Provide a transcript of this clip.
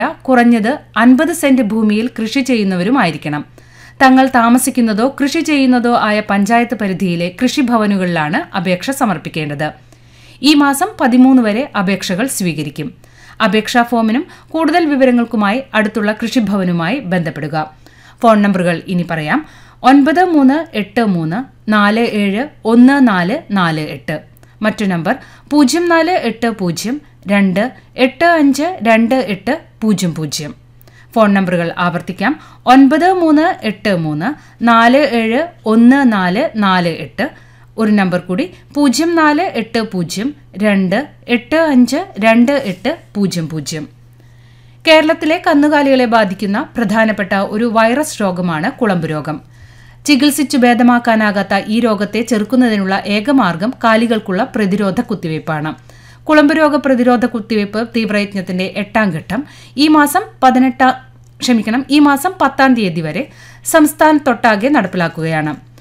കുറഞ്ഞത് അൻപത് സെന്റ് ഭൂമിയിൽ കൃഷി ചെയ്യുന്നവരുമായിരിക്കണം തങ്ങൾ താമസിക്കുന്നതോ കൃഷി ചെയ്യുന്നതോ ആയ പഞ്ചായത്ത് പരിധിയിലെ കൃഷിഭവനുകളിലാണ് അപേക്ഷ സമർപ്പിക്കേണ്ടത് ഈ മാസം പതിമൂന്ന് വരെ അപേക്ഷകൾ സ്വീകരിക്കും അപേക്ഷാ ഫോമിനും കൂടുതൽ വിവരങ്ങൾക്കുമായി അടുത്തുള്ള കൃഷിഭവനുമായി ബന്ധപ്പെടുക ഫോൺ നമ്പറുകൾ ഇനി പറയാം ഒൻപത് മൂന്ന് എട്ട് മൂന്ന് നാല് ഏഴ് ഒന്ന് നാല് നാല് എട്ട് മറ്റു നമ്പർ പൂജ്യം നാല് എട്ട് പൂജ്യം രണ്ട് എട്ട് അഞ്ച് രണ്ട് എട്ട് പൂജ്യം പൂജ്യം ഫോൺ നമ്പറുകൾ ആവർത്തിക്കാം ഒൻപത് മൂന്ന് എട്ട് മൂന്ന് നാല് ഏഴ് ഒന്ന് നാല് നാല് എട്ട് ഒരു നമ്പർ കൂടി പൂജ്യം നാല് എട്ട് പൂജ്യം രണ്ട് എട്ട് അഞ്ച് രണ്ട് എട്ട് പൂജ്യം പൂജ്യം കേരളത്തിലെ കന്നുകാലികളെ ബാധിക്കുന്ന പ്രധാനപ്പെട്ട ഒരു വൈറസ് രോഗമാണ് കുളമ്പ് രോഗം ചികിത്സിച്ചു ഭേദമാക്കാനാകാത്ത ഈ രോഗത്തെ ചെറുക്കുന്നതിനുള്ള ഏകമാർഗം കാലികൾക്കുള്ള പ്രതിരോധ കുത്തിവയ്പ്പാണ് കുളമ്പ് രോഗ പ്രതിരോധ കുത്തിവയ്പ്പ് തീവ്രയജ്ഞത്തിന്റെ എട്ടാം ഘട്ടം ഈ മാസം പതിനെട്ടാം ക്ഷമിക്കണം ഈ മാസം പത്താം തീയതി വരെ സംസ്ഥാനത്തൊട്ടാകെ നടപ്പിലാക്കുകയാണ്